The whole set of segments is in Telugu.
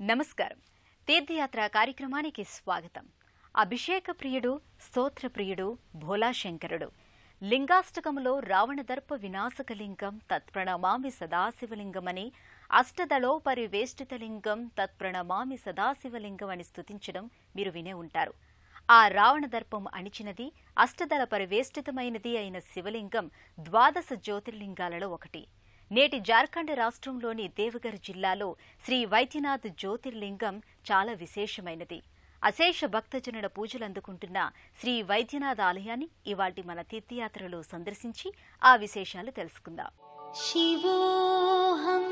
నమస్కారం తీర్థయాత్ర కార్యక్రమానికి స్వాగతం అభిషేక ప్రియుడు స్తోత్ర ప్రియుడు భోలాశంకరుడు లింగాష్టకములో రావణదర్ప వినాశకలింగం తత్ప్రణమామి సదాశివలింగమని అష్టదళోపరివేష్టితలింగం తత్ప్రణమామి సదాశివలింగం అని స్తుతించడం మీరు వినే ఉంటారు ఆ రావణదర్పం అణిచినది అష్టదళ పరివేష్టితమైనది అయిన శివలింగం ద్వాదశ జ్యోతిర్లింగాలలో ఒకటి నేటి జార్ఖండ్ రాష్ట్రంలోని దేవగర్ జిల్లాలో శ్రీ వైద్యనాథ్ జ్యోతిర్లింగం చాలా విశేషమైనది అశేష భక్తజనుల పూజలు అందుకుంటున్న శ్రీ వైద్యనాథ్ ఆలయాన్ని ఇవాటి మన తీర్థయాత్రలో సందర్శించి ఆ విశేషాలు తెలుసుకుందాం शिवोऽहम्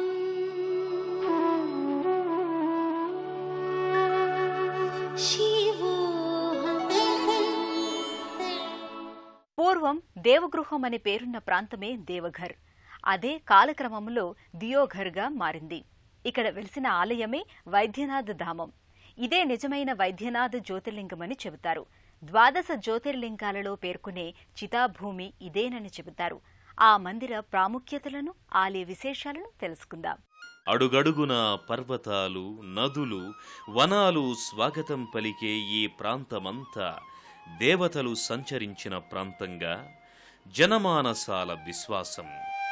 शिवोऽहम् పూర్వం దేవగృహం అనే పేరున్న ప్రాంతమే దేవఘర్ అదే కాలక్రమంలో దియోఘర్గా మారింది ఇక్కడ వెలిసిన ఆలయమే వైద్యనాథ్ ధామం ఇదే నిజమైన వైద్యనాథ్ జ్యోతిర్లింగమని చెబుతారు ద్వాదశ జ్యోతిర్లింగాలలో పేర్కొనే చితాభూమి ఇదేనని చెబుతారు ఆ మందిర ప్రాముఖ్యతలను ఆలయ విశేషాలను తెలుసుకుందాం అడుగడుగున పర్వతాలు నదులు వనాలు స్వాగతం పలికే ఈ ప్రాంతమంతా దేవతలు సంచరించిన ప్రాంతంగా జనమానసాల విశ్వాసం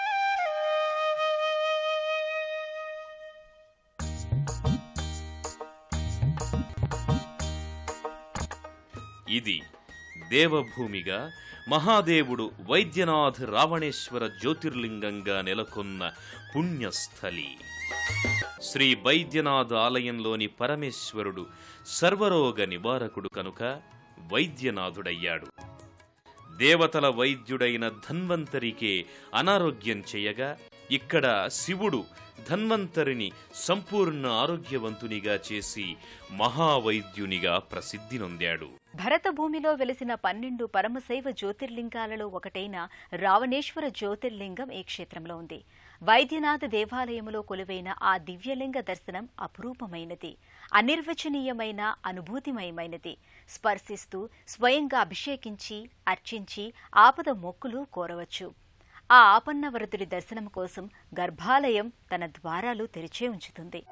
ఇది దేవభూమిగా మహాదేవుడు వైద్యనాథ్ రావణేశ్వర జ్యోతిర్లింగంగా నెలకొన్న పుణ్యస్థలి శ్రీ వైద్యనాథ్ ఆలయంలోని పరమేశ్వరుడు సర్వరోగ నివారకుడు కనుక వైద్యనాథుడయ్యాడు దేవతల వైద్యుడైన ధన్వంతరికే అనారోగ్యం చేయగా ఇక్కడ శివుడు ధన్వంతరిని సంపూర్ణ ఆరోగ్యవంతునిగా చేసి మహావైద్యునిగా ప్రసిద్ధి నొందాడు భరత భూమిలో వెలిసిన పన్నెండు పరమశైవ జ్యోతిర్లింగాలలో ఒకటైన రావణేశ్వర జ్యోతిర్లింగం ఈ క్షేత్రంలో ఉంది వైద్యనాథ దేవాలయములో కొలువైన ఆ దివ్యలింగ దర్శనం అపురూపమైనది అనిర్వచనీయమైన అనుభూతిమయమైనది స్పర్శిస్తూ స్వయంగా అభిషేకించి అర్చించి ఆపద మొక్కులు కోరవచ్చు ఆ ఆపన్నవరదుడి దర్శనం కోసం గర్భాలయం తన ద్వారాలు తెరిచే ఉంచుతుంది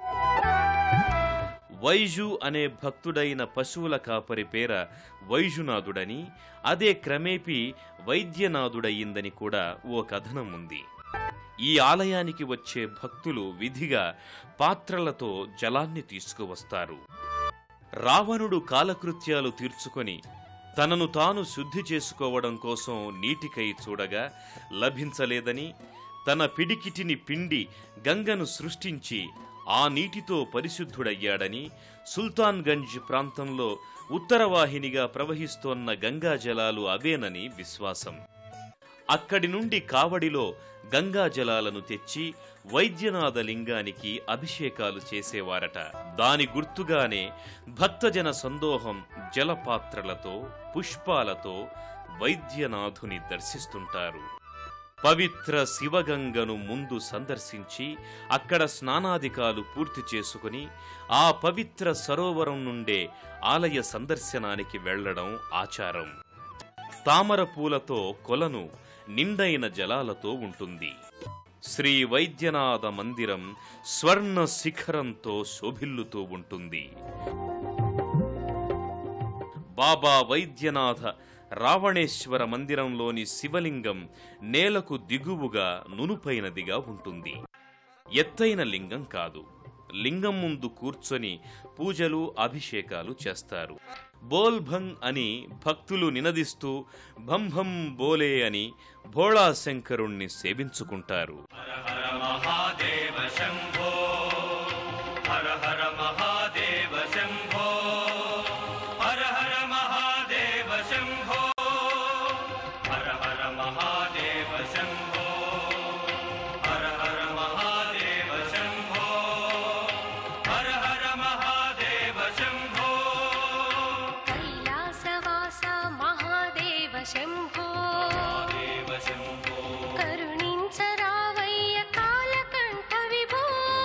వైజు అనే భక్తుడైన పశువుల కాపరి పేర వైజునాథుడని అదే క్రమేపీ వైద్యనాథుడయ్యిందని కూడా ఓ కథనం ఉంది ఈ ఆలయానికి వచ్చే భక్తులు విధిగా పాత్రలతో జలాన్ని తీసుకువస్తారు రావణుడు కాలకృత్యాలు తీర్చుకొని తనను తాను శుద్ధి చేసుకోవడం కోసం నీటికై చూడగా లభించలేదని తన పిడికిటిని పిండి గంగను సృష్టించి ఆ నీటితో పరిశుద్ధుడయ్యాడని సుల్తాన్గంజ్ ప్రాంతంలో ఉత్తరవాహినిగా ప్రవహిస్తోన్న గంగా జలాలు అవేనని విశ్వాసం అక్కడి నుండి కావడిలో గంగా జలాలను తెచ్చి వైద్యనాథ లింగానికి అభిషేకాలు చేసేవారట దాని గుర్తుగానే భక్తజన సందోహం జలపాత్రలతో పుష్పాలతో వైద్యనాథుని దర్శిస్తుంటారు పవిత్ర శివగంగను ముందు సందర్శించి అక్కడ స్నానాధికాలు పూర్తి చేసుకుని ఆ పవిత్ర సరోవరం నుండే ఆలయ సందర్శనానికి వెళ్లడం ఆచారం తామర పూలతో కొలను నిండైన జలాలతో ఉంటుంది శ్రీ వైద్యనాథ మందిరం స్వర్ణ శిఖరంతో శోభిల్లుతూ ఉంటుంది బాబా వైద్యనాథ రావణేశ్వర మందిరంలోని శివలింగం నేలకు దిగువుగా నునుపైనదిగా ఉంటుంది ఎత్తైన లింగం కాదు లింగం ముందు కూర్చొని పూజలు అభిషేకాలు చేస్తారు బోల్ భంగ్ అని భక్తులు నినదిస్తూ భం భం బోలే అని భోళా శంకరుణ్ణి సేవించుకుంటారు कैलासवास महादेव शम्भो करुणिञ्च रावय्य कालकण्ठ विभो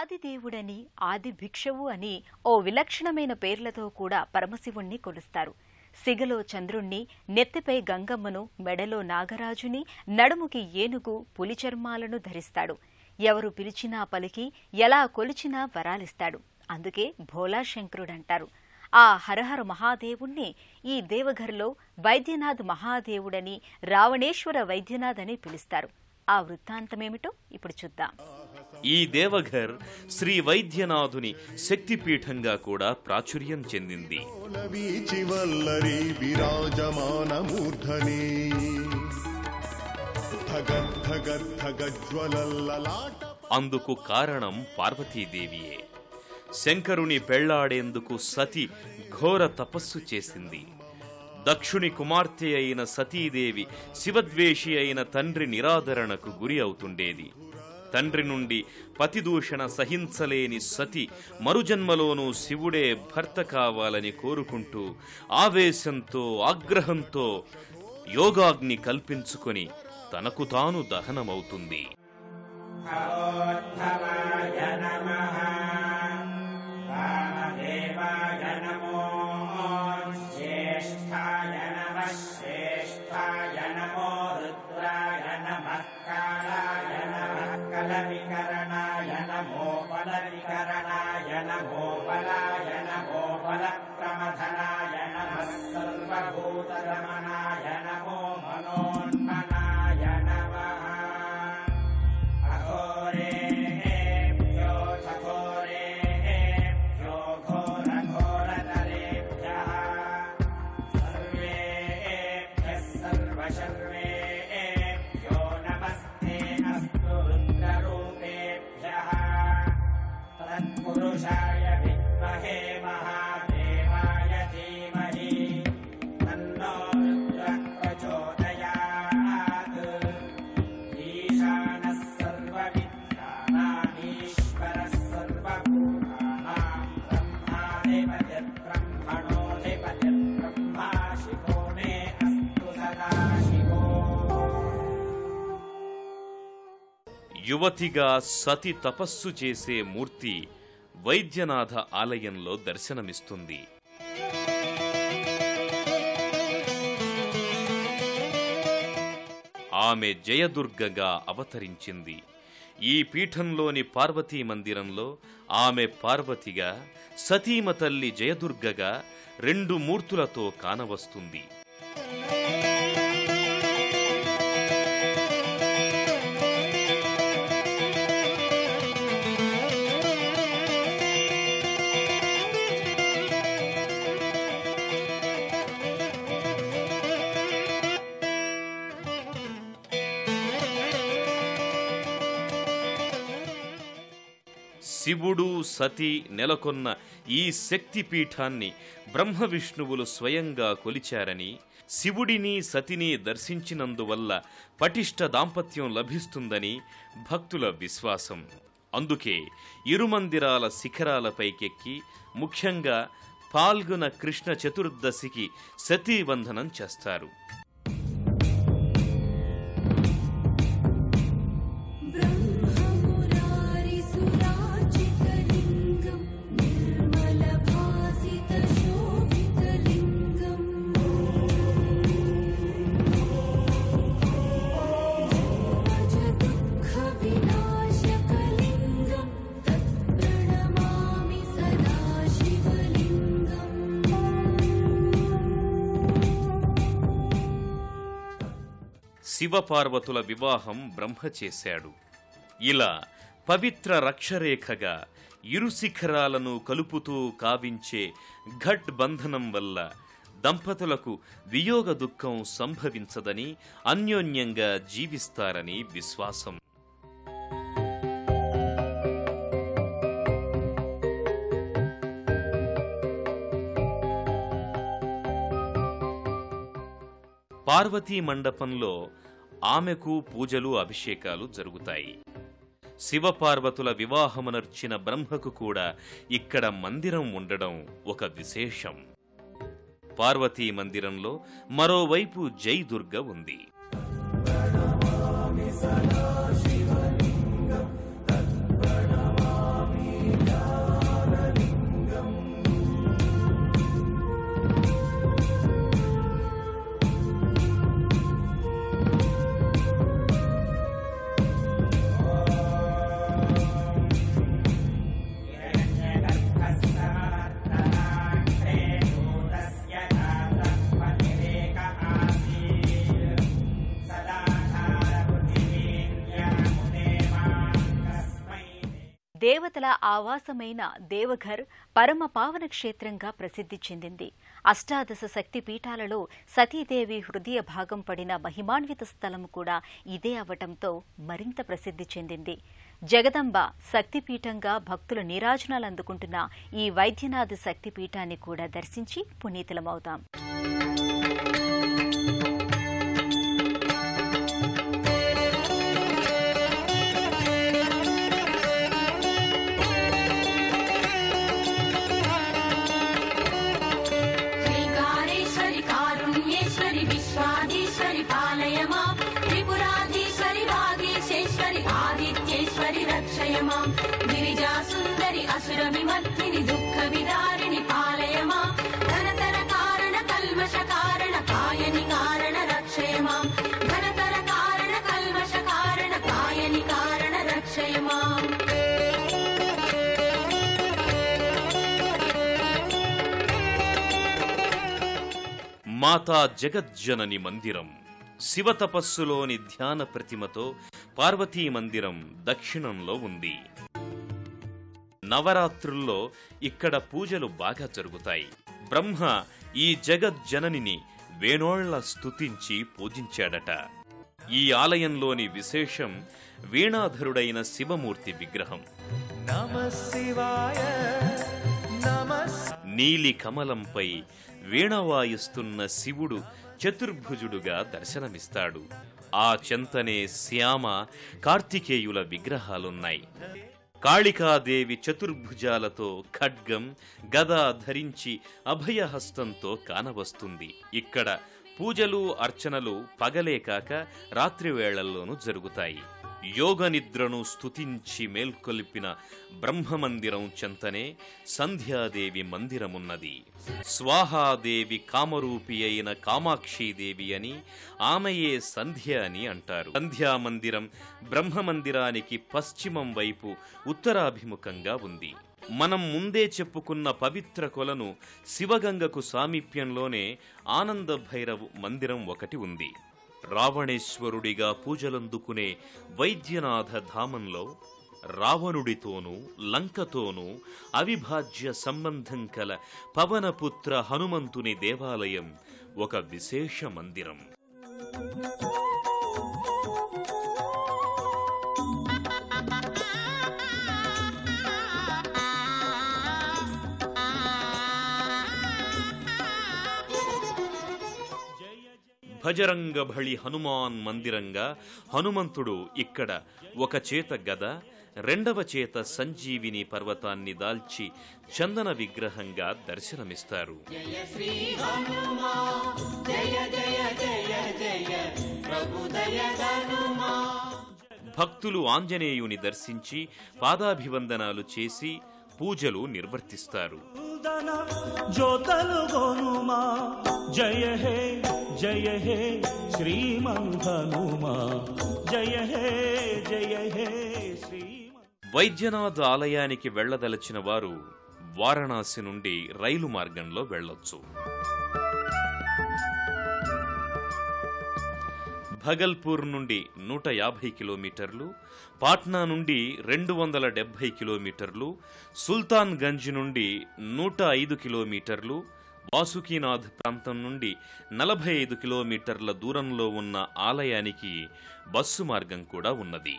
ఆదిదేవుడని ఆది భిక్షవు అని ఓ విలక్షణమైన పేర్లతో కూడా పరమశివుణ్ణి కొలుస్తారు సిగలో చంద్రుణ్ణి నెత్తిపై గంగమ్మను మెడలో నాగరాజుని నడుముకి ఏనుగు పులి చర్మాలను ధరిస్తాడు ఎవరు పిలిచినా పలికి ఎలా కొలిచినా వరాలిస్తాడు అందుకే భోలాశంకరుడంటారు ఆ హరహర మహాదేవుణ్ణి ఈ దేవఘర్లో వైద్యనాథ్ మహాదేవుడని రావణేశ్వర వైద్యనాథ్ అని పిలుస్తారు ఆ వృత్తాంతమేమిటో ఇప్పుడు చూద్దాం ఈ దేవఘర్ శ్రీ వైద్యనాథుని శక్తిపీఠంగా కూడా ప్రాచుర్యం చెందింది వీచి వల్లరి విరాజమాన మూర్ధని ధగద్ధగద్ధగజ్వలల్లలాట అందుకు కారణం పార్వతీదేవియే శంకరుని పెళ్లాడేందుకు సతి ఘోర తపస్సు చేసింది దక్షుని కుమార్తె అయిన సతీదేవి శివద్వేషి అయిన తండ్రి నిరాదరణకు గురి అవుతుండేది తండ్రి నుండి పతిదూషణ సహించలేని సతి మరుజన్మలోనూ శివుడే భర్త కావాలని కోరుకుంటూ ఆవేశంతో ఆగ్రహంతో యోగాగ్ని కల్పించుకొని తనకు తాను దహనమవుతుంది पुरुषाय विद्महे महादेवाय धीमहि तन्नो रुद्रः प्रचोदयात् ईशानः सर्वविद्यानामीश्वरः सर्वभूतानां ब्रह्माधिपतिर्ब्रह्मणोऽधिपतिर्ब्रह्मा शिवो मे अस्तु सदा शिवो యువతిగా సతి తపస్సు చేసే మూర్తి వైద్యనాథ ఆలయంలో దర్శనమిస్తుంది ఆమె జయదుర్గగా అవతరించింది ఈ పీఠంలోని పార్వతీ మందిరంలో ఆమె పార్వతిగా సతీమ తల్లి జయదుర్గగా రెండు మూర్తులతో కానవస్తుంది శివుడు సతి నెలకొన్న ఈ శక్తి పీఠాన్ని బ్రహ్మ విష్ణువులు స్వయంగా కొలిచారని శివుడిని సతిని దర్శించినందువల్ల పటిష్ట దాంపత్యం లభిస్తుందని భక్తుల విశ్వాసం అందుకే ఇరుమందిరాల శిఖరాలపైకెక్కి ముఖ్యంగా పాల్గొన కృష్ణ చతుర్దశికి సతీవందనం చేస్తారు ब्रह्ममुरारिसुरार्चितलिङ्गं निर्मलभासितशोभितलिङ्गम् जन्मजदुःखविनाशकलिङ्गं तत्प्रणमामि सदा शिवलिङ्गम् శివపార్వతుల వివాహం బ్రహ్మ చేశాడు ఇలా పవిత్ర రక్షరేఖగా ఇరు శిఖరాలను కలుపుతూ కావించే ఘట్ బంధనం వల్ల దంపతులకు వియోగ దుఃఖం సంభవించదని అన్యోన్యంగా జీవిస్తారని విశ్వాసం పార్వతీ మండపంలో ఆమెకు పూజలు అభిషేకాలు జరుగుతాయి శివపార్వతుల వివాహమునర్చిన బ్రహ్మకు కూడా ఇక్కడ మందిరం ఉండడం ఒక విశేషం పార్వతీ మందిరంలో మరోవైపు జై దుర్గ ఉంది దేవతల ఆవాసమైన దేవఘర్ పరమ పావన క్షేత్రంగా ప్రసిద్ధి చెందింది అష్టాదశ శక్తి పీఠాలలో సతీదేవి హృదయ భాగం పడిన మహిమాన్విత స్థలం కూడా ఇదే అవటంతో మరింత ప్రసిద్ధి చెందింది జగదంబ శక్తిపీఠంగా భక్తుల నీరాజనాలు అందుకుంటున్న ఈ వైద్యనాథ శక్తిపీఠాన్ని కూడా దర్శించి పునీతులమవుతాం श्रीकारेश्वरि कारुण्येश्वरि विश्वाधीश्वरि पालय माम् त्रिपुराधीश्वरि वागीशेश्वरि आदित्येश्वरि रक्षय माम् गिरिजासुन्दरि असुरविमर्दिनि दुःखविदारिणि पालय माम् धनतर कारण कल्मष कारण कायनि कारण रक्षय माम् धनतर कारण कल्मष कारण कायनि कारण रक्षय माम् మాతా జగజ్జనని మందిరం శివ తపస్సులోని ధ్యాన ప్రతిమతో పార్వతీ మందిరం దక్షిణంలో ఉంది నవరాత్రుల్లో ఇక్కడ పూజలు బాగా జరుగుతాయి బ్రహ్మ ఈ జగజ్జననిని వేణోళ్ల స్తుతించి పూజించాడట ఈ ఆలయంలోని విశేషం వీణాధరుడైన శివమూర్తి విగ్రహం నీలి కమలంపై వీణ వాయిస్తున్న శివుడు చతుర్భుజుడుగా దర్శనమిస్తాడు ఆ చెంతనే శ్యామ కార్తికేయుల విగ్రహాలున్నాయి కాళికాదేవి చతుర్భుజాలతో ఖడ్గం గద ధరించి అభయహస్తంతో కానవస్తుంది ఇక్కడ పూజలు అర్చనలు పగలే కాక రాత్రి వేళల్లోనూ జరుగుతాయి యోగ నిద్రను స్తుతించి మేల్కొల్పిన బ్రహ్మమందిరం చెంతనే సంధ్యాదేవి మందిరమున్నది స్వాహాదేవి కామరూపి అయిన కామాక్షీదేవి అని ఆమెయే సంధ్య అని అంటారు సంధ్యా మందిరం బ్రహ్మమందిరానికి పశ్చిమం వైపు ఉత్తరాభిముఖంగా ఉంది మనం ముందే చెప్పుకున్న పవిత్ర కొలను శివగంగకు సామీప్యంలోనే ఆనంద భైరవ్ మందిరం ఒకటి ఉంది రావణేశ్వరుడిగా పూజలందుకునే వైద్యనాథ ధామంలో రావణుడితోనూ లంకతోనూ అవిభాజ్య సంబంధం కల పవనపుత్ర హనుమంతుని దేవాలయం ఒక విశేష మందిరం భజరంగ భళి హనుమాన్ మందిరంగా హనుమంతుడు ఇక్కడ ఒక చేత గద రెండవ చేత సంజీవిని పర్వతాన్ని దాల్చి చందన విగ్రహంగా దర్శనమిస్తారు భక్తులు ఆంజనేయుని దర్శించి పాదాభివందనాలు చేసి పూజలు నిర్వర్తిస్తారు దన జ్యోతలు గోనుమా జయ హే జయ హే శ్రీమన్హనుమా జయ హే జయ హే శ్రీమ వైద్యనాథ్ ఆలయానికి వెళ్లదలచిన వారు వారణాసి నుండి రైలు మార్గంలో వెళ్ళొచ్చు భగల్పూర్ నుండి నూట యాభై కిలోమీటర్లు పాట్నా నుండి రెండు వందల డెబ్బై కిలోమీటర్లు సుల్తాన్ గంజ్ నుండి నూట ఐదు కిలోమీటర్లు వాసుకీనాథ్ ప్రాంతం నుండి నలభై ఐదు కిలోమీటర్ల దూరంలో ఉన్న ఆలయానికి బస్సు మార్గం కూడా ఉన్నది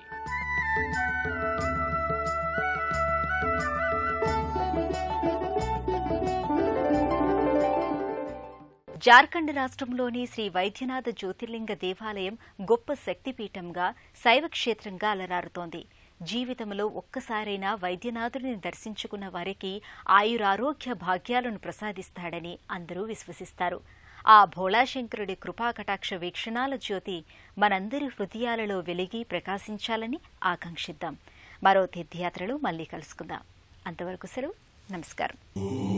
జార్ఖండ్ రాష్ట్రంలోని శ్రీ వైద్యనాథ జ్యోతిర్లింగ దేవాలయం గొప్ప శక్తిపీఠంగా శైవక్షేత్రంగా అలరారుతోంది జీవితంలో ఒక్కసారైనా వైద్యనాథుడిని దర్శించుకున్న వారికి ఆయురారోగ్య భాగ్యాలను ప్రసాదిస్తాడని అందరూ విశ్వసిస్తారు ఆ భోళాశంకరుడి కృపాకటాక్ష వీక్షణాల జ్యోతి మనందరి హృదయాలలో వెలిగి ప్రకాశించాలని ఆకాంక్షిద్దాం మరో తీర్థయాత్రలో మళ్ళీ కలుసుకుందాం అంతవరకు సెలవు నమస్కారం